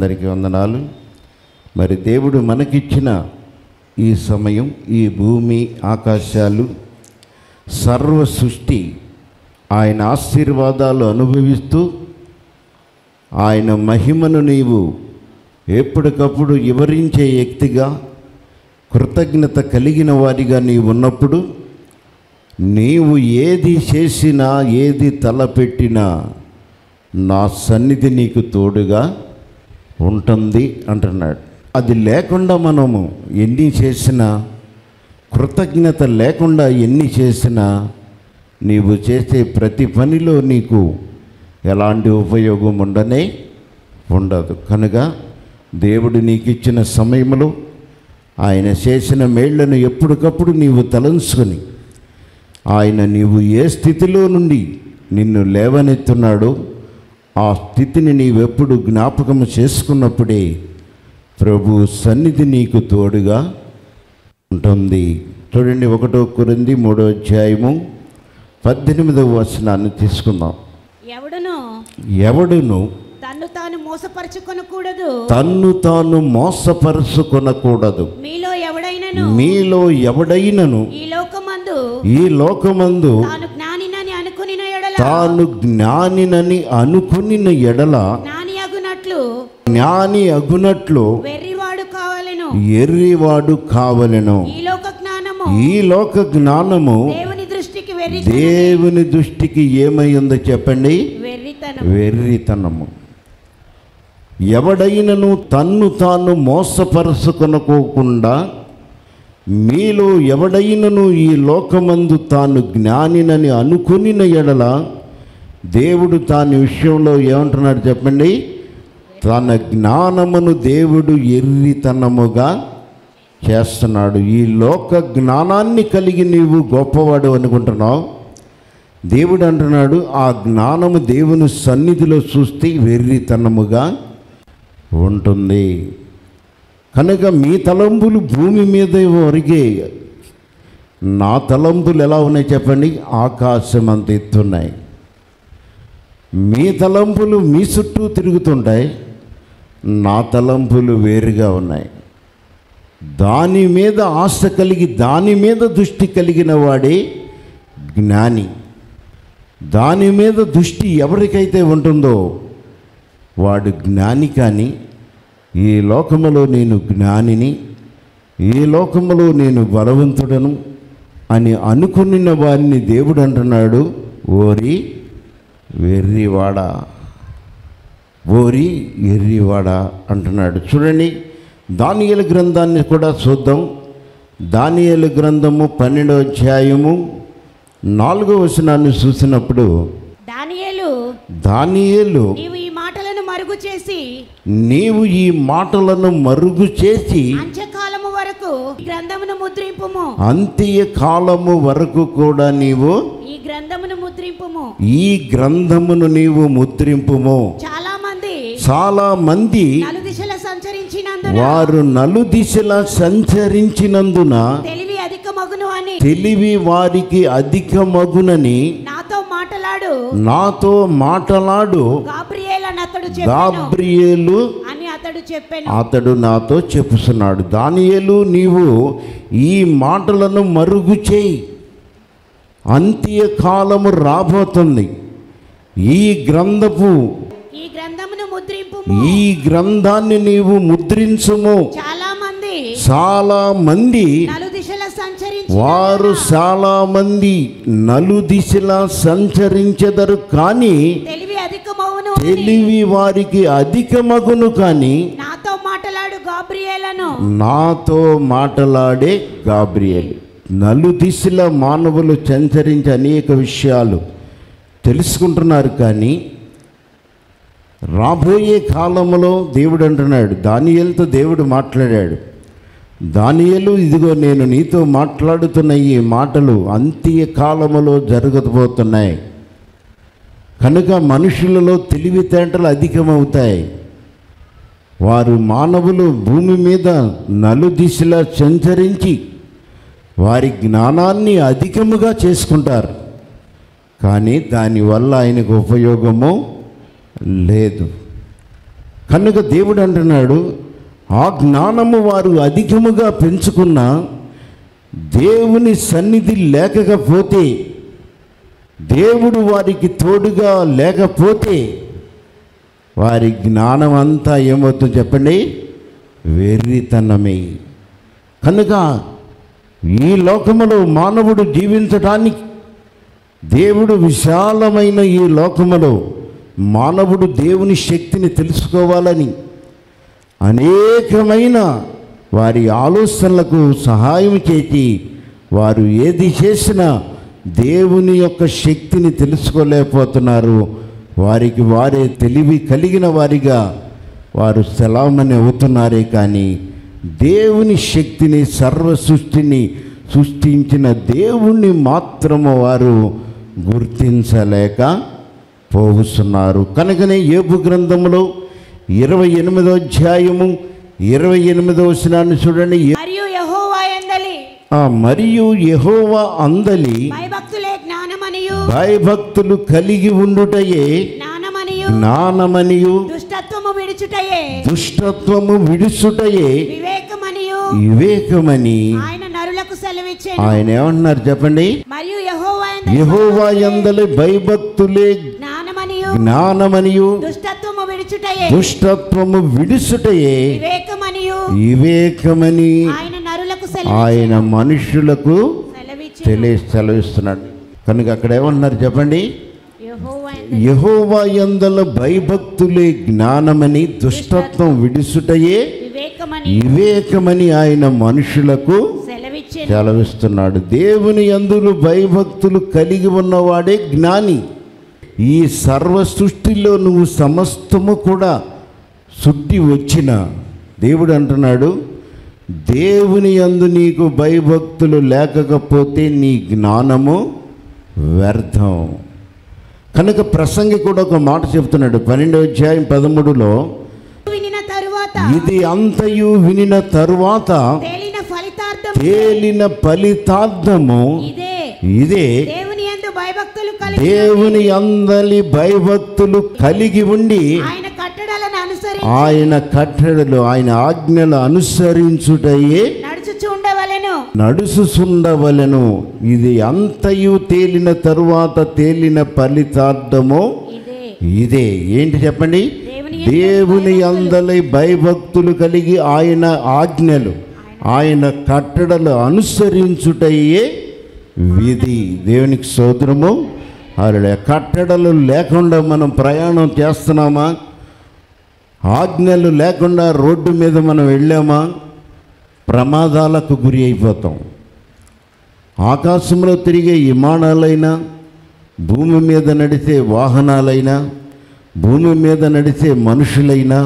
అందరికీ వందనాలు మరి దేవుడు మనకిచ్చిన ఈ సమయం ఈ భూమి ఆకాశాలు సర్వ సృష్టి ఆయన ఆశీర్వాదాలు అనుభవిస్తూ ఆయన మహిమను నీవు ఎప్పటికప్పుడు వివరించే వ్యక్తిగా కృతజ్ఞత కలిగిన వారిగా నీవు ఉన్నప్పుడు నీవు ఏది చేసినా ఏది తలపెట్టినా నా సన్నిధి నీకు తోడుగా ఉంటుంది అంటున్నాడు అది లేకుండా మనము ఎన్ని చేసినా కృతజ్ఞత లేకుండా ఎన్ని చేసినా నీవు చేసే ప్రతి పనిలో నీకు ఎలాంటి ఉపయోగం ఉండనే ఉండదు కనుక దేవుడు నీకు ఇచ్చిన సమయంలో ఆయన చేసిన మేళ్లను ఎప్పటికప్పుడు నీవు తలంచుకొని ఆయన నీవు ఏ స్థితిలో నుండి నిన్ను లేవనెత్తున్నాడో ఆ స్థితిని నీవెప్పుడు జ్ఞాపకం చేసుకున్నప్పుడే ప్రభు సన్నిధి నీకు తోడుగా ఉంటుంది చూడండి ఒకటో కొరింది మూడో అధ్యాయము పద్దెనిమిదవ వచనాన్ని తీసుకుందాం ఎవడును ఎవడును తన్ను తాను మోసపరచుకొనకూడదు తన్ను తాను మోసపరుచుకొనకూడదు మీలో ఎవడైనను మీలో ఎవడైనను ఈ లోకమందు ఈ లోకమందు తాను జ్ఞానినని అనుకుని ఎడల తాను జ్ఞానినని అనుకునిన ఎడల జ్ఞాని అగునట్లు జ్ఞాని అగునట్లు వెర్రివాడు కావాలను ఎర్రివాడు కావలెను ఈ లోక జ్ఞానము ఈ లోక జ్ఞానము దేవుని దృష్టికి వెర్రి దేవుని దృష్టికి ఏమై ఉందో చెప్పండి వెర్రితనం వెర్రితనము ఎవడైనను తన్ను తాను మోసపరుచుకొనకోకుండా మీలో ఎవడైనను ఈ లోకమందు తాను జ్ఞానినని అనుకునిన ఎడల దేవుడు తాని విషయంలో ఏమంటున్నాడు చెప్పండి తన జ్ఞానమును దేవుడు ఎర్రితనముగా చేస్తున్నాడు ఈ లోక జ్ఞానాన్ని కలిగి నీవు గొప్పవాడు అనుకుంటున్నావు దేవుడు అంటున్నాడు ఆ జ్ఞానము దేవుని సన్నిధిలో చూస్తే వెర్రితనముగా ఉంటుంది కనుక మీ తలంపులు భూమి మీద ఒరిగే నా తలంపులు ఎలా ఉన్నాయి చెప్పండి ఆకాశం అంత ఎత్తున్నాయి మీ తలంపులు మీ చుట్టూ తిరుగుతుంటాయి నా తలంపులు వేరుగా ఉన్నాయి దాని మీద ఆశ కలిగి దాని మీద దృష్టి కలిగిన వాడే జ్ఞాని దాని మీద దృష్టి ఎవరికైతే ఉంటుందో వాడు జ్ఞాని కానీ ఈ లోకములో నేను జ్ఞానిని ఈ లోకములో నేను బలవంతుడను అని అనుకున్న వారిని దేవుడు అంటున్నాడు ఓరి వెర్రివాడా ఓరి ఎర్రివాడ అంటున్నాడు చూడండి దానియల గ్రంథాన్ని కూడా చూద్దాం దానియల గ్రంథము పన్నెండో అధ్యాయము నాలుగో వచనాన్ని చూసినప్పుడు దానియేలు దానియేలు నీవు ఈ మాటలను మరుగు చేసి నీవు ఈ మాటలను మరుగు చేసి అంత్యకాలము వరకు ఈ గ్రంథమును ముద్రింపుము అంత్య కాలము వరకు కూడా నీవు ఈ గ్రంథమును ముద్రింపుము ఈ గ్రంథమును నీవు ముద్రింపుము చాలా మంది చాలా మంది నలుదిశల సంచరించినందున వారు నలుదిశల సంచరించినందున తెలివి అధికమగును అని తెలివి వారికి అధికమగునని నాతో మాటలాడు నాతో మాటలాడు గాబ్రియేల్ అని అతడు చెప్పాను గాబ్రియేలు అని అతడు చెప్పాను అతడు నాతో చెప్పుతున్నాడు దానియేలు నీవు ఈ మాటలను మరుగు చేయి అంత్యకాలము రాబోతుంది ఈ గ్రంథపు ఈ గ్రంథమును ముద్రింపు ఈ గ్రంథాన్ని నీవు ముద్రించుము చాలా మంది చాలా మంది నలుదిశల సంచరించి వారు చాలా మంది నలుదిశలా సంచరించెదరు కానీ తెలివి అధికమవును అని తెలివి వారికి అధికమగును కానీ నాతో మాటలాడు గాబ్రియేలను నాతో మాటలాడే గాబ్రియల్ నలుదిశల మానవులు సంచరించి అనేక విషయాలు తెలుసుకుంటున్నారు కానీ రాబోయే కాలంలో దేవుడు అంటున్నాడు దానియేలుతో దేవుడు మాట్లాడాడు దానియేలు ఇదిగో నేను నీతో మాట్లాడుతున్న ఈ మాటలు అంత్య కాలములో జరగబోతున్నాయి కనుక మనుషులలో తెలివితేటలు అధికమవుతాయి వారు మానవులు భూమి మీద నలుదిశలా సంచరించి వారి జ్ఞానాన్ని అధికముగా చేసుకుంటారు కానీ దానివల్ల ఆయనకు ఉపయోగము లేదు కనుక దేవుడు అంటున్నాడు ఆ జ్ఞానము వారు అధికముగా పెంచుకున్న దేవుని సన్నిధి లేకపోతే దేవుడు వారికి తోడుగా లేకపోతే వారి జ్ఞానం అంతా ఏమవుతుందో చెప్పండి వెర్రితనమే కనుక ఈ లోకములో మానవుడు జీవించడానికి దేవుడు విశాలమైన ఈ లోకములో మానవుడు దేవుని శక్తిని తెలుసుకోవాలని అనేకమైన వారి ఆలోచనలకు సహాయం చేసి వారు ఏది చేసినా దేవుని యొక్క శక్తిని తెలుసుకోలేకపోతున్నారు వారికి వారే తెలివి కలిగిన వారిగా వారు సెలవుమని అవుతున్నారే కానీ దేవుని శక్తిని సర్వ సృష్టిని సృష్టించిన దేవుణ్ణి మాత్రము వారు గుర్తించలేక పోగుతున్నారు కనుకనే ఏబు గ్రంథములో ఇరవై ఎనిమిదో అధ్యాయము ఇరవై ఎనిమిదో వచనాన్ని చూడండి మరియు యెహోవా యందలి ఆ మరియు యెహోవా అందలి భయభక్తులే జ్ఞానమనియు భయభక్తులు కలిగి ఉండుటయే జ్ఞానమనియు జ్ఞానమనియు దుష్టత్వము విడుచుటయే దుష్టత్వము విడుచుటయే వివేకమనియు వివేకమని ఆయన నరులకు సెలవిచ్చెను ఆయన ఏమంటున్నారు చెప్పండి మరియు యెహోవా యందలి యెహోవా అందలి భయభక్తులే జ్ఞానమనియు జ్ఞానమనియు దుష్టత్వము విడుచుటయే దుష్టత్వము విడుచుటయే వివేకమనియు వివేకమని ఆయన నరులకు ఆయన మనుషులకు సెలవిచ్చెను తెలియ సెలవిస్తున్నాడు కనుక అక్కడ ఏమంటున్నారు చెప్పండి యెహోవా యందలి యహోవా యందల భయభక్తులే జ్ఞానమని దుష్టత్వం విడుసుటయే వివేకమని వివేకమని ఆయన మనుషులకు సెలవిచ్చెను సెలవిస్తున్నాడు దేవుని అందులు భయభక్తులు కలిగి ఉన్నవాడే జ్ఞాని ఈ సర్వ సృష్టిలో నువ్వు సమస్తము కూడా సుట్టి వచ్చిన దేవుడు అంటున్నాడు దేవుని యందు నీకు భయభక్తులు లేకపోతే నీ జ్ఞానము వ్యర్థం కనుక ప్రసంగి కూడా ఒక మాట చెప్తున్నాడు పన్నెండవ అధ్యాయం పదమూడులో వినిన తరువాత ఇది అంతయు వినిన తరువాత తేలిన ఫలితార్థం తేలిన ఫలితార్థము ఇదే ఇదే దేవుని యందు భయభక్తులు కలిగి దేవుని అందలి భయభక్తులు కలిగి ఉండి ఆయన కట్టడలను అనుసరించి ఆయన కట్టడలు ఆయన ఆజ్ఞలు అనుసరించుటయే నడుచుచు ఉండవలెను నడుసుచుండవలెను ఇది అంతయు తేలిన తరువాత తేలిన ఫలితార్థము ఇదే ఇదే ఏంటి చెప్పండి దేవుని దేవుని అందలి భయభక్తులు కలిగి ఆయన ఆజ్ఞలు ఆయన కట్టడలు అనుసరించుటయే విధి దేవునికి సోదరము అలా కట్టడలు లేకుండా మనం ప్రయాణం చేస్తున్నామా ఆజ్ఞలు లేకుండా రోడ్డు మీద మనం వెళ్ళామా ప్రమాదాలకు గురి అయిపోతాం ఆకాశంలో తిరిగే విమానాలైనా భూమి మీద నడిచే వాహనాలైనా భూమి మీద నడిచే మనుషులైనా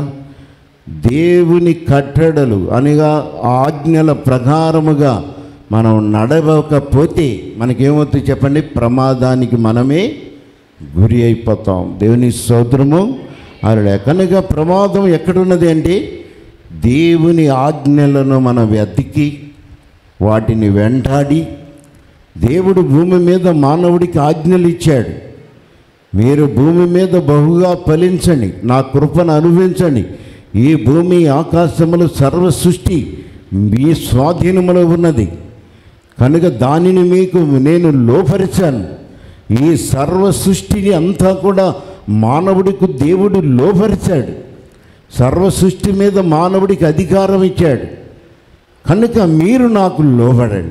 దేవుని కట్టడలు అనగా ఆజ్ఞల ప్రకారముగా మనం నడవకపోతే మనకేమవుతుంది చెప్పండి ప్రమాదానికి మనమే గురి అయిపోతాం దేవుని సోదరము అలా కనుక ప్రమాదం ఎక్కడున్నది అంటే దేవుని ఆజ్ఞలను మనం వెతికి వాటిని వెంటాడి దేవుడు భూమి మీద మానవుడికి ఆజ్ఞలు ఇచ్చాడు మీరు భూమి మీద బహుగా ఫలించండి నా కృపను అనుభవించండి ఈ భూమి ఆకాశములు సర్వ సృష్టి మీ స్వాధీనములో ఉన్నది కనుక దానిని మీకు నేను లోపరిచాను ఈ సర్వ సృష్టిని అంతా కూడా మానవుడికి దేవుడు లోపరిచాడు సర్వ సృష్టి మీద మానవుడికి అధికారం ఇచ్చాడు కనుక మీరు నాకు లోబడండి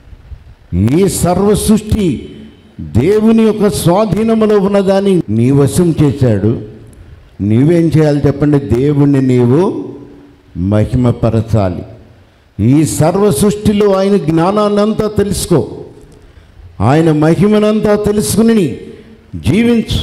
ఈ సర్వ సృష్టి దేవుని యొక్క స్వాధీనములో ఉన్నదాన్ని నీ వశం చేశాడు నీవేం చేయాలి చెప్పండి దేవుణ్ణి నీవు మహిమపరచాలి ఈ సర్వ సృష్టిలో ఆయన జ్ఞానాన్నంతా తెలుసుకో ఆయన మహిమనంతా తెలుసుకుని జీవించు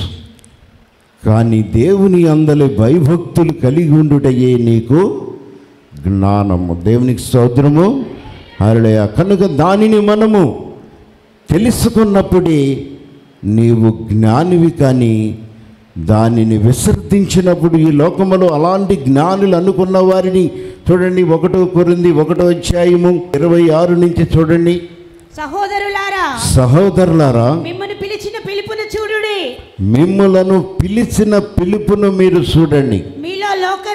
కానీ దేవుని అందలి భయభక్తులు కలిగి ఉండుటయే నీకు జ్ఞానము దేవునికి స్తోత్రము అరడయ కనుక దానిని మనము తెలుసుకున్నప్పుడే నీవు జ్ఞానివి కానీ దానిని విసర్జించినప్పుడు ఈ లోకములో అలాంటి జ్ఞానులు అనుకున్న వారిని చూడండి ఒకటో కొరింది ఒకటో అధ్యాయము ఇరవై ఆరు నుంచి చూడండి సహోదరులారా సహోదరులారా మిమ్మల్ని పిలిచిన పిలుపును చూడుడి మిమ్ములను పిలిచిన పిలుపును మీరు చూడండి మీలో లోక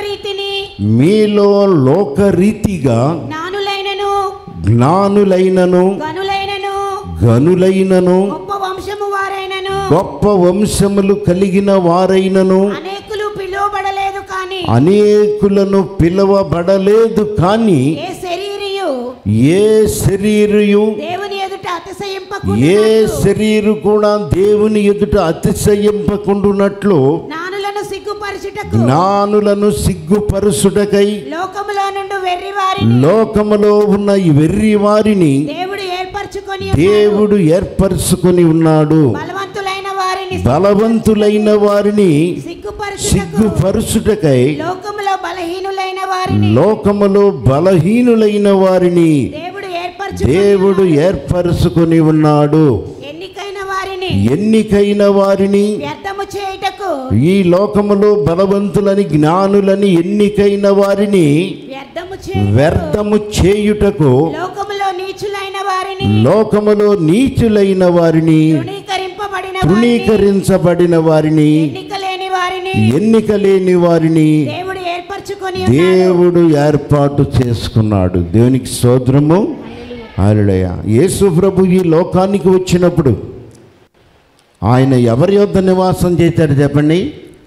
లోకరీతిని మీలో లోకరీతిగా జ్ఞానులైనను జ్ఞానులైనను గనులైనను గనులైనను గొప్ప వంశము వారైనను గొప్ప వంశములు కలిగిన వారైనను అనేకులు పిలువబడలేదు కానీ అనేకులను పిలవబడలేదు కానీ ఏ శరీరియు ఏ శరీరయు దేవుని ఎదుట ఏ అతిశయింపకున్నట్లు శరీరు కూడా దేవుని ఎదుట అతిశయింపకుండునట్లు జ్ఞానులను సిగ్గుపరచుటకు జ్ఞానులను సిగ్గుపరుసుటకై లోకములో నుండి వెర్రి వారిని లోకములో ఉన్న ఈ వెర్రి వారిని దేవుడు ఏర్పరచుకొని దేవుడు ఏర్పరచుకొని ఉన్నాడు బలవంతులైన వారిని బలవంతులైన వారిని సిగ్గుపరచుటకు సిగ్గుపరుచుటకై లోకములో బలహీనులైన వారిని లోకములో బలహీనులైన వారిని దేవుడు ఏర్పరచు దేవుడు ఏర్పరచుకొని ఉన్నాడు ఎన్నికైన వారిని ఎన్నికైన వారిని వ్యర్థము చేయుటకు ఈ లోకములో బలవంతులని జ్ఞానులని ఎన్నికైన వారిని వ్యర్థము చేయుటకు వ్యర్థము చేయుటకు లోకములో నీచులైన వారిని లోకములో నీచులైన వారిని తృణీకరింపబడిన వారిని తృణీకరించబడిన వారిని ఎన్నిక లేని వారిని ఎన్నిక లేని వారిని దేవుడు ఏర్పరచుకొని ఉన్నాడు. దేవుడు ఏర్పాటు చేసుకున్నాడు దేవునికి స్తోత్రము హల్లెలూయా యేసు ప్రభు ఈ లోకానికి వచ్చినప్పుడు ఆయన ఎవరి యొద్ద నివాసం చేశాడు చెప్పండి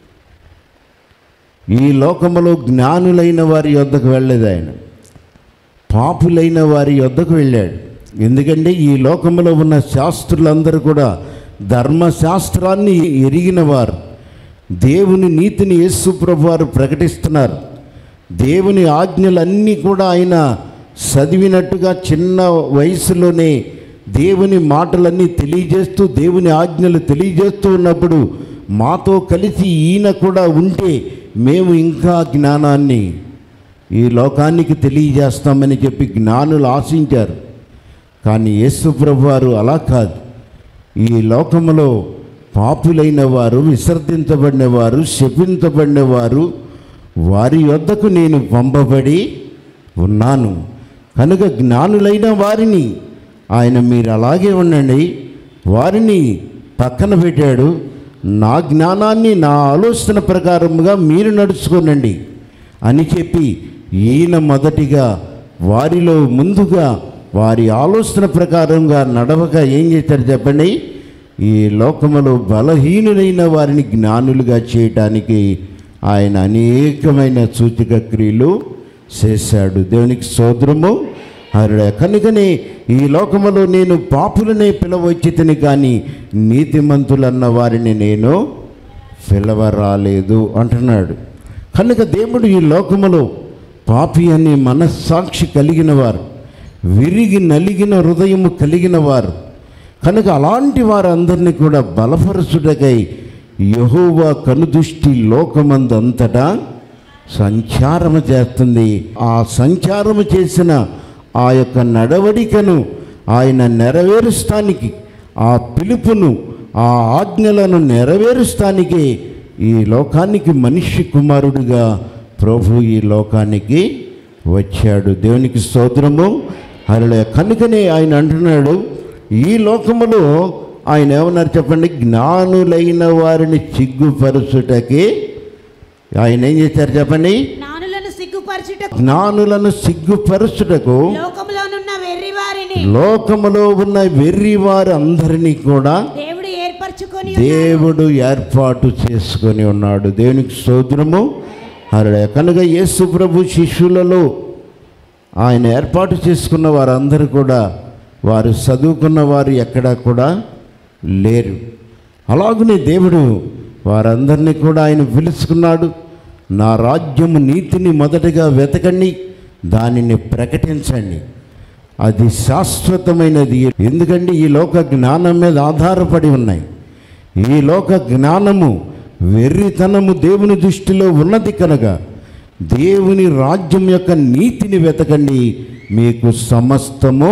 ఈ లోకములో జ్ఞానులైన వారి యొద్దకు వెళ్ళలేదు ఆయన పాపులైన వారి యొద్దకు వెళ్ళాడు ఎందుకంటే ఈ లోకములో ఉన్న శాస్త్రులందరూ కూడా ధర్మశాస్త్రాన్ని ఎరిగిన వారు దేవుని నీతిని యేసు ప్రభు వారు ప్రకటిస్తున్నారు దేవుని ఆజ్ఞలన్నీ కూడా ఆయన చదివినట్టుగా చిన్న వయసులోనే దేవుని మాటలన్నీ తెలియజేస్తూ దేవుని ఆజ్ఞలు తెలియజేస్తూ ఉన్నప్పుడు మాతో కలిసి ఈయన కూడా ఉంటే మేము ఇంకా జ్ఞానాన్ని ఈ లోకానికి తెలియజేస్తామని చెప్పి జ్ఞానులు ఆశించారు కానీ యేసు ప్రభు వారు అలా కాదు ఈ లోకములో పాపులైన వారు విసర్జించబడిన వారు శపించబడిన వారు వారి వద్దకు నేను పంపబడి ఉన్నాను కనుక జ్ఞానులైన వారిని ఆయన మీరు అలాగే ఉండండి వారిని పక్కన పెట్టాడు నా జ్ఞానాన్ని నా ఆలోచన ప్రకారముగా మీరు నడుచుకోనండి అని చెప్పి ఈయన మొదటిగా వారిలో ముందుగా వారి ఆలోచన ప్రకారంగా నడవక ఏం చేశారు చెప్పండి ఈ లోకములో బలహీనులైన వారిని జ్ఞానులుగా చేయటానికి ఆయన అనేకమైన సూచక క్రియలు చేశాడు దేవునికి సోదరము హరుడ కనుకనే ఈ లోకములో నేను పాపులనే పిలవచ్చితిని కానీ నీతిమంతులన్న వారిని నేను పిలవరాలేదు అంటున్నాడు కనుక దేవుడు ఈ లోకములో పాపి అనే మనస్సాక్షి కలిగిన వారు విరిగి నలిగిన హృదయము కలిగిన వారు కనుక అలాంటి వారందరినీ కూడా బలపరచుటకై యహోవా కనుదృష్టి లోకమందంతటా సంచారము చేస్తుంది ఆ సంచారము చేసిన ఆ యొక్క నడవడికను ఆయన నెరవేరుస్తానికి ఆ పిలుపును ఆ ఆజ్ఞలను నెరవేరుస్తానికి ఈ లోకానికి మనిషి కుమారుడిగా ప్రభు ఈ లోకానికి వచ్చాడు దేవునికి స్తోత్రము అలా కనుకనే ఆయన అంటున్నాడు ఈ లోకములో ఆయన ఏమన్నారు చెప్పండి జ్ఞానులైన వారిని సిగ్గుపరచుటకి ఆయన ఏం చేశారు చెప్పండి జ్ఞానులను సిగ్గుపరచుటకు జ్ఞానులను సిగ్గుపరచుటకు లోకములోనున్న వెర్రి వారిని లోకములో ఉన్న వెర్రి వారు అందరినీ కూడా దేవుడు ఏర్పరచుకొని దేవుడు ఏర్పాటు చేసుకొని ఉన్నాడు దేవునికి స్తోత్రము అలా కనుక యేసు ప్రభు శిష్యులలో ఆయన ఏర్పాటు చేసుకున్న వారందరూ కూడా వారు చదువుకున్న వారు ఎక్కడా కూడా లేరు అలాగనే దేవుడు వారందరినీ కూడా ఆయన పిలుచుకున్నాడు నా రాజ్యము నీతిని మొదటగా వెతకండి దానిని ప్రకటించండి అది శాశ్వతమైనది ఎందుకంటే ఈ లోక జ్ఞానం మీద ఆధారపడి ఉన్నాయి ఈ లోక జ్ఞానము వెర్రితనము దేవుని దృష్టిలో ఉన్నది కనుక దేవుని రాజ్యం యొక్క నీతిని వెతకండి మీకు సమస్తము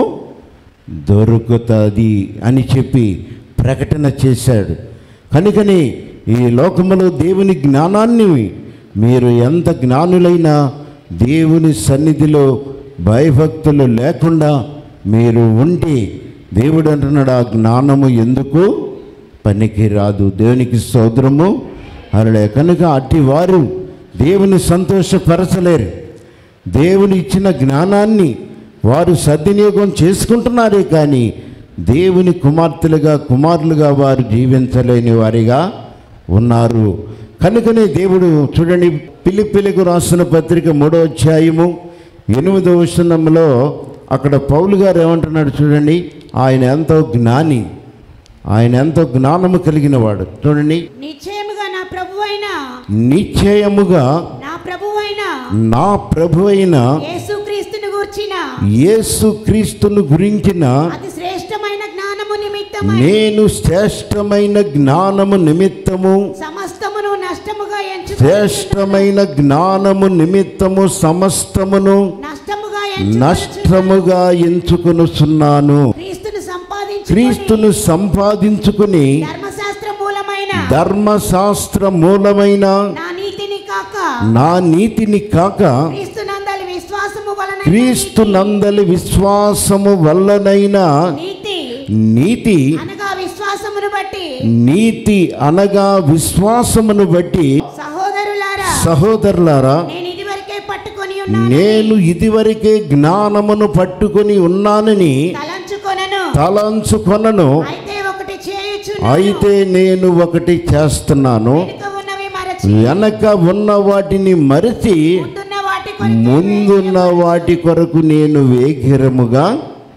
దొరుకుతుంది అని చెప్పి ప్రకటన చేశాడు కనుకని ఈ లోకములో దేవుని జ్ఞానాన్ని మీరు ఎంత జ్ఞానులైనా దేవుని సన్నిధిలో భయభక్తులు లేకుండా మీరు ఉంటే దేవుడు అంటున్నాడు ఆ జ్ఞానము ఎందుకు పనికి రాదు దేవునికి స్తోత్రము అరడే కనుక అట్టి వారు దేవుని సంతోషపరచలేరు దేవుని ఇచ్చిన జ్ఞానాన్ని వారు సద్వినియోగం చేసుకుంటున్నారే కానీ దేవుని కుమార్తెలుగా కుమారులుగా వారు జీవించలేని వారిగా ఉన్నారు కనుకనే దేవుడు చూడండి పిలిపిలకు రాసిన పత్రిక మూడో అధ్యాయము ఎనిమిదవ వచనంలో అక్కడ పౌలు గారు ఏమంటున్నాడు చూడండి ఆయన ఎంతో జ్ఞాని ఆయన ఎంతో జ్ఞానము కలిగిన వాడు చూడండి నిశ్చయముగా నా ప్రభు అయిన నిశ్చయముగా నా ప్రభు అయిన నా ప్రభు అయిన యేసుక్రీస్తును గూర్చిన యేసు క్రీస్తును గురించిన అతి శ్రేష్టమైన జ్ఞానము నిమిత్తమై నేను శ్రేష్టమైన జ్ఞానము నిమిత్తము సమస్తమును నష్టముగా ఎంచు శ్రేష్టమైన జ్ఞానము నిమిత్తము సమస్తమును నష్టముగా నష్టముగా ఎంచుకొనుచున్నాను క్రీస్తును సంపాదించు క్రీస్తును సంపాదించుకుని ధర్మశాస్త్ర మూలమైన ధర్మశాస్త్ర మూలమైన నా నీతిని కాక నా నీతిని కాక క్రీస్తు నందలి విశ్వాసము వలన క్రీస్తు నందలి విశ్వాసము వల్లనైనా నీతి నీతి అనగా విశ్వాసమును బట్టి నీతి అనగా విశ్వాసమును బట్టి సహోదరులారా సహోదరులారా నేను ఇదివరకే పట్టుకొని ఉన్నాను నేను ఇదివరకే జ్ఞానమును పట్టుకొని ఉన్నానని తలంచుకొనను తలంచుకొనను అయితే ఒకటి చేయుచు అయితే నేను ఒకటి చేస్తున్నాను వెనుక ఉన్నవి మరచి వెనక ఉన్న వాటిని మరచి ముందున్న వాటి కొరకు ముందున్న వాటి కొరకు నేను వేగిరముగా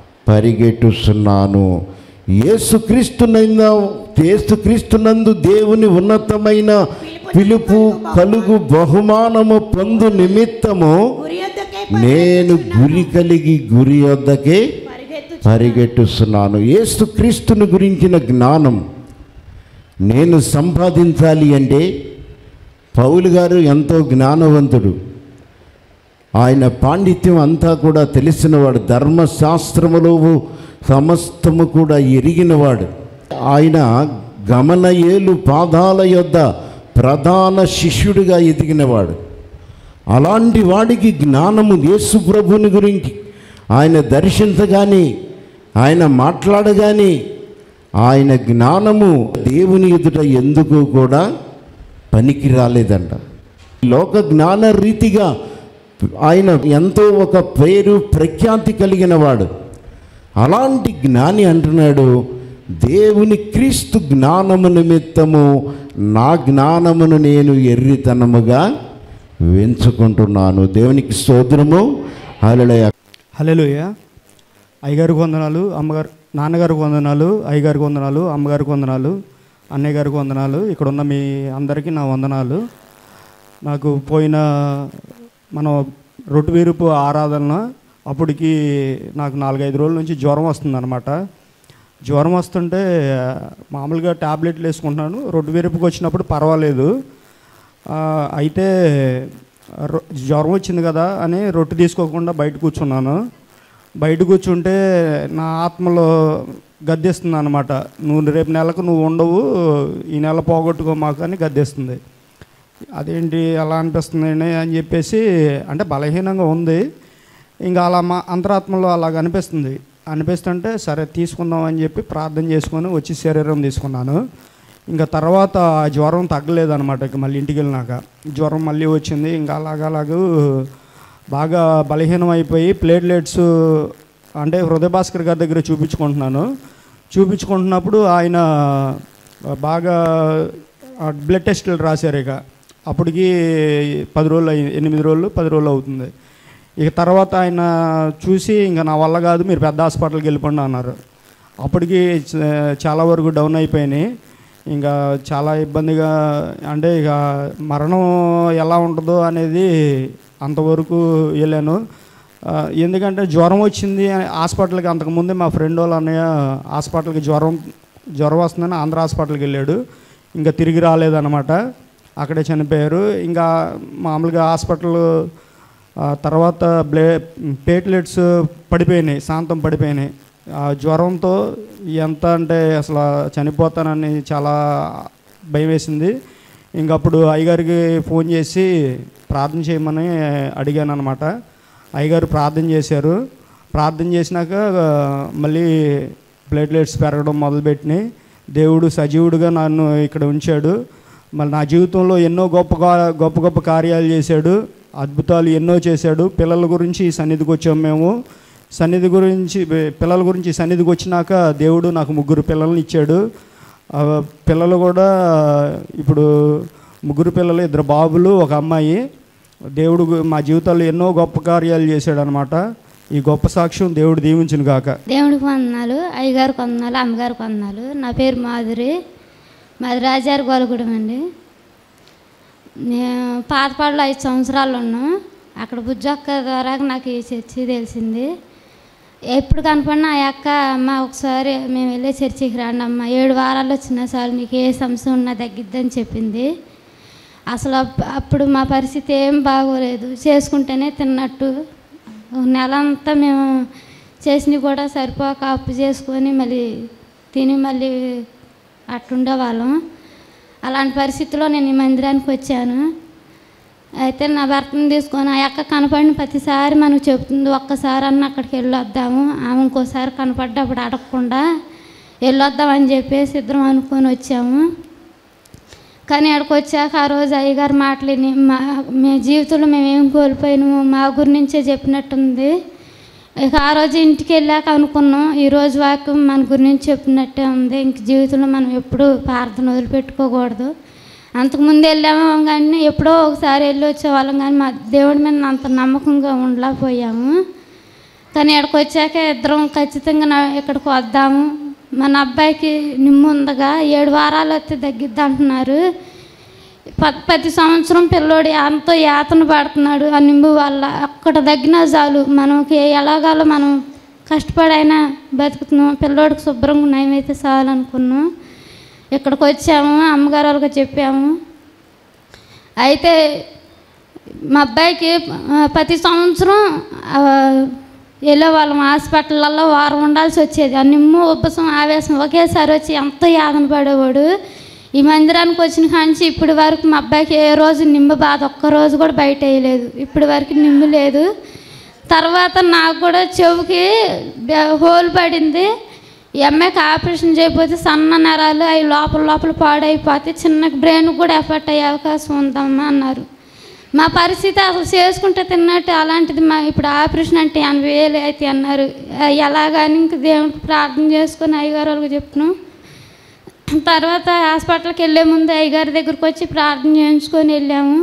పరిగెట్టుస్తున్నాను యేసుక్రీస్తునంద యేసుక్రీస్తునందు దేవుని ఉన్నతమైన పిలుపు కలుగు బహుమానము పొందు నిమిత్తము గురి యొద్దకే నేను గురి కలిగి గురి వద్దకే పరిగెత్తు పరిగెట్టుస్తున్నాను యేసుక్రీస్తుని గురించిన జ్ఞానం నేను సంపాదించాలి అంటే పౌలు గారు ఎంతో జ్ఞానవంతుడు ఆయన పాండిత్యం అంతా కూడా తెలిసినవాడు ధర్మశాస్త్రములో సమస్తము కూడా ఎరిగినవాడు ఆయన గమనయేలు పాదాల యొద్ద ప్రధాన శిష్యుడిగా ఎదిగినవాడు అలాంటి వాడికి జ్ఞానము యేసు ప్రభుని గురించి ఆయన దర్శించగానే ఆయన మాట్లాడగానే ఆయన జ్ఞానము దేవుని ఎదుట ఎందుకు కూడా పనికి రాలేదంట లోక జ్ఞాన రీతిగా ఆయన ఎంతో ఒక పేరు ప్రఖ్యాతి కలిగిన వాడు అలాంటి జ్ఞాని అంటున్నాడు దేవుని క్రీస్తు జ్ఞానము నిమిత్తము నా జ్ఞానమును నేను ఎర్రితనముగా వెంచుకుంటున్నాను దేవునికి స్తోత్రము హల్లెలూయా హలోయ అయ్యగారికి వందనాలు అమ్మగారు నాన్నగారికి వందనాలు అయ్యగారికి వందనాలు అమ్మగారికి వందనాలు అన్నయ్య గారికి వందనాలు ఇక్కడ ఉన్న మీ అందరికీ నా వందనాలు నాకు పోయిన మనం రొట్టు వీరుపు ఆరాధన అప్పటికి నాకు నాలుగైదు రోజుల నుంచి జ్వరం వస్తుందన్నమాట జ్వరం వస్తుంటే మామూలుగా ట్యాబ్లెట్లు వేసుకుంటున్నాను రొట్టు వీరుపుకి వచ్చినప్పుడు పర్వాలేదు ఆ, అయితే రొ- జ్వరం వచ్చింది కదా అని రొట్టె తీసుకోకుండా బయట కూర్చున్నాను బయట కూర్చుంటే నా ఆత్మలో గద్దెస్తుంది అనమాట నువ్వు రేపు నెలకు నువ్వు ఉండవు ఈ నెల పోగొట్టుకో మాకు అని గద్దెస్తుంది అదేంటి అలా అనిపిస్తుంది అని చెప్పేసి అంటే బలహీనంగా ఉంది ఇంకా అలా మా అంతరాత్మలో అలాగ అనిపిస్తుంది అనిపిస్తుంటే సరే తీసుకుందాం అని చెప్పి ప్రార్థన చేసుకొని వచ్చి శరీరం తీసుకున్నాను ఇంకా తర్వాత ఆ జ్వరం తగ్గలేదన్నమాట ఇక మళ్ళీ ఇంటికి వెళ్ళినాక జ్వరం మళ్ళీ వచ్చింది ఇంకా అలాగలాగూ బాగా బలహీనం అయిపోయి ప్లేట్లెట్స్ అంటే హృదయ భాస్కర్ గారి దగ్గర చూపించుకుంటున్నాను చూపించుకుంటున్నప్పుడు ఆయన బాగా బ్లడ్ టెస్టులు రాశారు ఇక అప్పటికి పది రోజులు అయ్యి ఎనిమిది రోజులు పది రోజులు అవుతుంది ఇక తర్వాత ఆయన చూసి ఇంకా నా వల్ల కాదు మీరు పెద్ద హాస్పిటల్కి వెళ్ళిపోండి అన్నారు అప్పటికి చ- చాలా వరకు డౌన్ అయిపోయినాయి ఇంకా చాలా ఇబ్బందిగా అంటే ఇక మరణం ఎలా ఉంటుందో అనేది అంతవరకు వెళ్ళాను ఆ, ఎందుకంటే జ్వరం వచ్చింది అని హాస్పిటల్కి అంతకుముందే మా ఫ్రెండ్ వాళ్ళ అన్నయ్య హాస్పిటల్కి జ్వరం జ్వరం వస్తుందని ఆంధ్ర హాస్పిటల్కి వెళ్ళాడు ఇంకా తిరిగి రాలేదన్నమాట అక్కడే చనిపోయారు ఇంకా మామూలుగా హాస్పిటల్ ఆ తర్వాత బ్లే ప్లేట్లెట్స్ పడిపోయినాయి శాంతం పడిపోయినాయి ఆ జ్వరంతో ఎంత అంటే అసలు చనిపోతానని చాలా భయం వేసింది ఇంక అప్పుడు అయ్యగారికి ఫోన్ చేసి ప్రార్థన చేయమని అడిగాను అనమాట అయ్యగారు ప్రార్థన చేశారు ప్రార్థన చేసినాక ఆ, మళ్ళీ ప్లేట్లెట్స్ పెరగడం మొదలుపెట్టినాయి దేవుడు సజీవుడుగా నన్ను ఇక్కడ ఉంచాడు మళ్ళీ నా జీవితంలో ఎన్నో గొప్ప కా- గొప్ప గొప్ప కార్యాలు చేశాడు అద్భుతాలు ఎన్నో చేశాడు పిల్లల గురించి ఈ సన్నిధికి వచ్చాము మేము సన్నిధి గురించి పిల్లల గురించి ఈ సన్నిధికి వచ్చినాక దేవుడు నాకు ముగ్గురు పిల్లల్ని ఇచ్చాడు ఆ పిల్లలు కూడా ఇప్పుడు ముగ్గురు పిల్లలు ఇద్దరు బాబులు ఒక అమ్మాయి దేవుడు గు- మా జీవితాల్లో ఎన్నో గొప్ప కార్యాలు చేశాడు అనమాట ఈ గొప్ప సాక్ష్యం దేవుడు దీవించును గాక దేవుడికి వందనాలు అయ్యగారికి వందనాలు అమ్మగారికి వందనాలు నా పేరు మాధురి మాది రాజారి గోలగూడెం అండి నేను పాతపాడులో ఐదు సంవత్సరాలు ఉన్నాం అక్కడ బుజ్జొక్క ద్వారా నాకు ఈ చర్చి తెలిసింది ఎప్పుడు కనపడినా ఆ అక్క అమ్మ ఒకసారి మేము వెళ్ళే చర్చికి రండి అమ్మ ఏడు వారాలు వచ్చినా చాలు నీకు ఏ సమస్య ఉన్నా తగ్గిద్దని చెప్పింది అసలు అప్- అప్పుడు మా పరిస్థితి ఏం బాగోలేదు చేసుకుంటేనే తిన్నట్టు ఒక నెల అంతా మేము చేసినవి కూడా సరిపోక అప్పు చేసుకొని మళ్ళీ తిని మళ్ళీ అట్టుండే వాళ్ళం అలాంటి పరిస్థితిలో నేను ఈ మందిరానికి వచ్చాను అయితే నా భర్తను తీసుకొని ఆ అక్క కనపడిన ప్రతిసారి మనకు చెప్తుంది ఒక్కసారి అన్న అక్కడికి వెళ్ళొద్దాము ఆమె ఇంకోసారి కనపడ్డప్పుడు అడగకుండా వెళ్ళొద్దామని చెప్పేసి ఇద్దరం అనుకొని వచ్చాము కానీ అక్కడికి వచ్చాక ఆ రోజు అయ్యగారు మాటలేని మా మీ జీవితంలో మేము ఏం కోల్పోయినాము మా గురించే చెప్పినట్టుంది ఇక ఆ రోజు ఇంటికి వెళ్ళాక అనుకున్నాం ఈ రోజు వాక్యం మన గురించి చెప్పినట్టే ఉంది ఇంక జీవితంలో మనం ఎప్పుడూ ప్రార్థన వదిలిపెట్టుకోకూడదు అంతకుముందు వెళ్ళాము కానీ ఎప్పుడో ఒకసారి వెళ్ళి వచ్చేవాళ్ళం కానీ మా దేవుడి మీద అంత నమ్మకంగా ఉండలేకపోయాము కానీ ఇక్కడికి వచ్చాక ఇద్దరం ఖచ్చితంగా నా- ఇక్కడికి వద్దాము మన అబ్బాయికి నిమ్ము ఉందగా ఏడు వారాలు వస్తే తగ్గిద్ది అంటున్నారు ప- ప్రతి సంవత్సరం పిల్లోడు ఎంతో యాతన పడుతున్నాడు ఆ నింబు వల్ల అక్కడ తగ్గినా చాలు మనకి ఎలాగాలో మనం కష్టపడైనా బతుకుతున్నాం పిల్లోడికి శుభ్రంగా నయమైతే చాలు అనుకున్నాం ఇక్కడికి వచ్చాము అమ్మగారు వాళ్ళకి చెప్పాము అయితే మా అబ్బాయికి ఆ, ప్రతి సంవత్సరం ఆ, వెళ్ళే వాళ్ళం హాస్పిటల్లో వారం ఉండాల్సి వచ్చేది ఆ నిమ్ము ఉబ్బసం ఆవేశం ఒకేసారి వచ్చి ఎంతో యాదన పడేవాడు ఈ మందిరానికి వచ్చిన కాంచి ఇప్పటి వరకు మా అబ్బాయికి ఏ రోజు నిమ్ము బాధ ఒక్క రోజు కూడా బయట వేయలేదు ఇప్పటి వరకు నిమ్ము లేదు తర్వాత నాకు కూడా చెవుకి బె- హోల్ పడింది ఈ అమ్మాయికి ఆపరేషన్ చేయకపోతే సన్న నరాలు అవి లోపల లోపల పాడైపోతే చిన్న బ్రెయిన్ కూడా ఎఫెక్ట్ అయ్యే అవకాశం ఉందమ్మా అన్నారు మా పరిస్థితి అసలు చేసుకుంటే తిన్నట్టు అలాంటిది మా ఇప్పుడు ఆపరేషన్ అంటే ఎనభై వేలు అయితే అన్నారు ఆ, ఎలాగని ఇంక దేవుడికి ప్రార్థన చేసుకొని అయ్యగారు వాళ్ళకి చెప్పినాం తర్వాత హాస్పిటల్కి వెళ్ళే ముందు అయ్యగారి దగ్గరికి వచ్చి ప్రార్థన చేయించుకొని వెళ్ళాము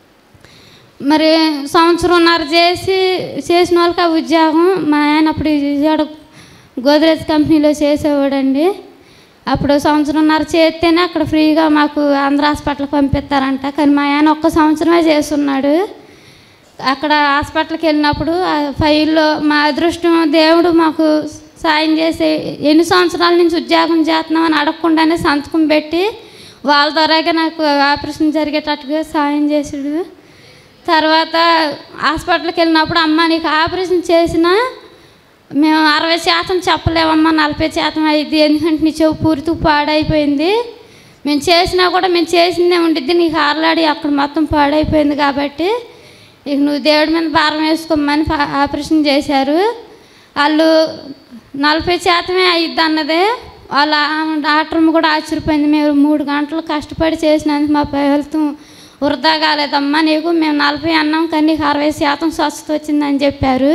మరి సంవత్సరంన్నర చేసి చేసిన వాళ్ళకి ఆ ఉద్యోగం మా ఆయన అప్పుడు విజయవాడ గోద్రేజ్ కంపెనీలో చేసేవాడండి అప్పుడు సంవత్సరంన్నర చేస్తేనే అక్కడ ఫ్రీగా మాకు ఆంధ్ర హాస్పిటల్కి పంపిస్తారంట కానీ మా ఆయన ఒక్క సంవత్సరమే చేస్తున్నాడు అక్కడ హాస్పిటల్కి వెళ్ళినప్పుడు ఆ ఫైల్లో మా అదృష్టం దేవుడు మాకు సాయం చేసి ఎన్ని సంవత్సరాల నుంచి ఉద్యోగం చేస్తున్నామని అడగకుండానే సంతకం పెట్టి వాళ్ళ ద్వారాగా నాకు ఆపరేషన్ జరిగేటట్టుగా సాయం చేసాడు తర్వాత హాస్పిటల్కి వెళ్ళినప్పుడు అమ్మ నీకు ఆపరేషన్ చేసినా మేము అరవై శాతం చెప్పలేమమ్మా నలభై శాతం అయింది ఎందుకంటే నీ చెవు పూర్తి పాడైపోయింది మేము చేసినా కూడా మేము చేసిందే ఉండిద్ది నీకు ఆరలాడి అక్కడ మొత్తం పాడైపోయింది కాబట్టి ఇక నువ్వు దేవుడి మీద భారం వేసుకోమని పా- ఆపరేషన్ చేశారు వాళ్ళు నలభై శాతమే అయ్యిద్ది అన్నదే వాళ్ళ డాక్టర్ కూడా ఆశ్చర్యపోయింది మేము మూడు గంటలు కష్టపడి చేసినందుకు మా ఫలితం వృధా కాలేదమ్మా నీకు మేము నలభై అన్నాం కానీ నీకు అరవై శాతం స్వస్థత వచ్చిందని చెప్పారు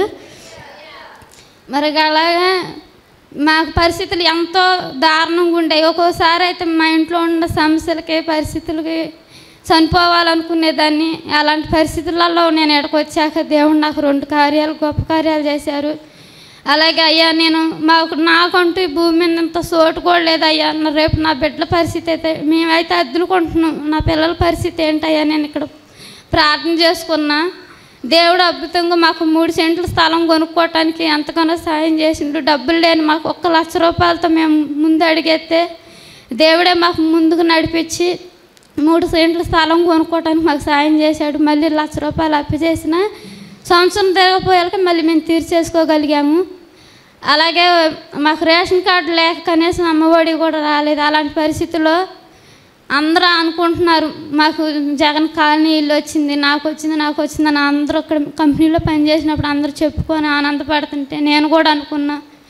మరి అలాగా మాకు పరిస్థితులు ఎంతో దారుణంగా ఉండేవి ఒక్కోసారి అయితే మా ఇంట్లో ఉన్న సమస్యలకి పరిస్థితులకి చనిపోవాలనుకునేదాన్ని అలాంటి పరిస్థితులలో నేను ఇక్కడికి వచ్చాక దేవుడు నాకు రెండు కార్యాలు గొప్ప కార్యాలు చేశారు అలాగే అయ్యా నేను మాకు నాకంటూ ఈ భూమి మీద ఇంత సోటు కూడా లేదు అయ్యా నా- రేపు నా బిడ్డల పరిస్థితి అయితే మేమైతే అద్దులుకుంటున్నాం నా పిల్లల పరిస్థితి ఏంటయ్యా నేను ఇక్కడ ప్రార్థన చేసుకున్నా దేవుడు అద్భుతంగా మాకు మూడు సెంట్ల స్థలం కొనుక్కోవటానికి ఎంతగానో సాయం చేసిండు డబ్బులు లేని మాకు ఒక్క లక్ష రూపాయలతో మేము ముందు అడిగేస్తే దేవుడే మాకు ముందుకు నడిపించి మూడు సెంట్ల స్థలం కొనుక్కోవటానికి మాకు సాయం చేశాడు మళ్ళీ లక్ష రూపాయలు అప్పు చేసిన సంవత్సరం తిరగపోయాక మళ్ళీ మేము తీర్చేసుకోగలిగాము అలాగే మాకు రేషన్ కార్డు లేక కనీసం అమ్మఒడి కూడా రాలేదు అలాంటి పరిస్థితుల్లో అందరూ అనుకుంటున్నారు మాకు జగన్ కాలనీ ఇల్లు వచ్చింది నాకు వచ్చింది నాకు వచ్చింది అని అందరూ అక్కడ కంపెనీలో పనిచేసినప్పుడు అందరూ చెప్పుకొని ఆనందపడుతుంటే నేను కూడా అనుకున్నా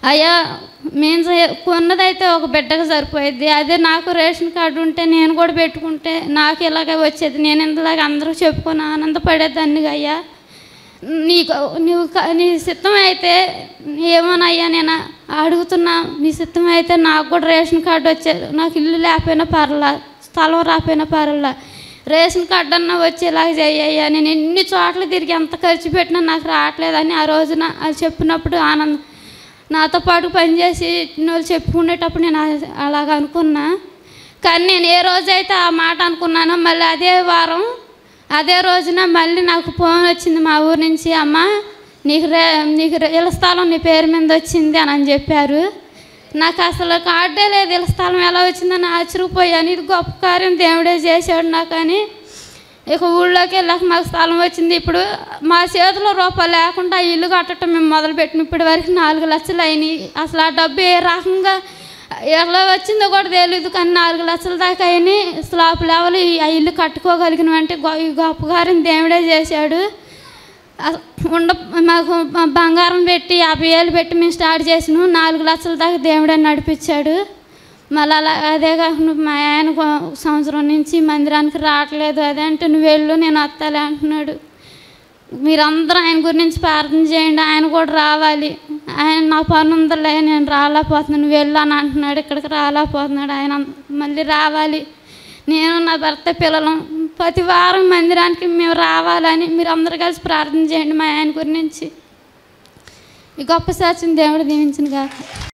అయ్యా మేము చే- కొన్నదైతే ఒక బిడ్డకు సరిపోయేది అదే నాకు రేషన్ కార్డు ఉంటే నేను కూడా పెట్టుకుంటే నాకు ఇలాగే వచ్చేది నేను ఇంతలాగా అందరూ చెప్పుకొని ఆనందపడేదాన్ని అయ్యా నీకు నువ్వు క- నీ సిద్ధం అయితే ఏమోనయ్యా నేను అడుగుతున్నా నీ సిద్ధం అయితే నాకు కూడా రేషన్ కార్డు వచ్చేది నాకు ఇల్లు లేకపోయినా పర్లా స్థలం రాకపోయినా పర్లా రేషన్ కార్డు అన్నా వచ్చేలాగా చెయ్యయ్యా నేను ఎన్ని చోట్ల తిరిగి ఎంత ఖర్చు పెట్టినా నాకు రావట్లేదని ఆ రోజున అది చెప్పినప్పుడు ఆనందం నాతో పాటు పనిచేసి వాళ్ళు చెప్పుకునేటప్పుడు నేను అ- అలాగ అనుకున్నా కానీ నేను ఏ రోజైతే ఆ మాట అనుకున్నానో మళ్ళీ అదే వారం అదే రోజున మళ్ళీ నాకు ఫోన్ వచ్చింది మా ఊరు నుంచి అమ్మ నీకు రే నీకు రే- ఇళ్ళ స్థలం నీ పేరు మీద వచ్చింది అని అని చెప్పారు నాకు అసలు కార్డే లేదు ఇళ్ళ స్థలం ఎలా వచ్చిందని ఆశ్చర్యపోయాను ఇది గొప్ప కార్యం దేవుడే చేశాడు నాకు అని ఇక ఊళ్ళోకి వెళ్ళాక మాకు స్థలం వచ్చింది ఇప్పుడు మా చేతిలో రూపాయలు లేకుండా ఆ ఇల్లు కట్టడం మేము మొదలుపెట్టిన ఇప్పటి వరకు నాలుగు లక్షలు అయినాయి అసలు ఆ డబ్బు ఏ రకంగా ఎలా వచ్చిందో కూడా తెలియదు కానీ నాలుగు లక్షల దాకా అయినాయి స్లాబ్ లెవెల్ ఈ- ఆ ఇల్లు కట్టుకోగలిగిన అంటే ఈ గొప్ప గారిని దేవుడే చేశాడు అస- ఉండ మాకు బ- బంగారం పెట్టి యాభై వేలు పెట్టి మేము స్టార్ట్ చేసినాం నాలుగు లక్షల దాకా దేవుడే నడిపించాడు మళ్ళీ అలా అదే కాకుండా మా ఆయన కొ- సంవత్సరం నుంచి మందిరానికి రావట్లేదు అదే అంటే నువ్వు వెళ్ళు నేను వస్తాలే అంటున్నాడు మీరందరూ ఆయన గురించి ప్రార్థన చేయండి ఆయన కూడా రావాలి ఆయన నా పని ఉందిలే నేను రాలేకపోతున్నాను నువ్వు వెళ్ళు అని అంటున్నాడు ఇక్కడికి రాలేకపోతున్నాడు ఆయన మళ్ళీ రావాలి నేను నా భర్త పిల్లలు ప్రతి వారం మందిరానికి మేము రావాలని మీరు అందరూ కలిసి ప్రార్థన చేయండి మా ఆయన గురించి ఈ గొప్ప సాక్ష్యం దేవుడు దీవించిన కాక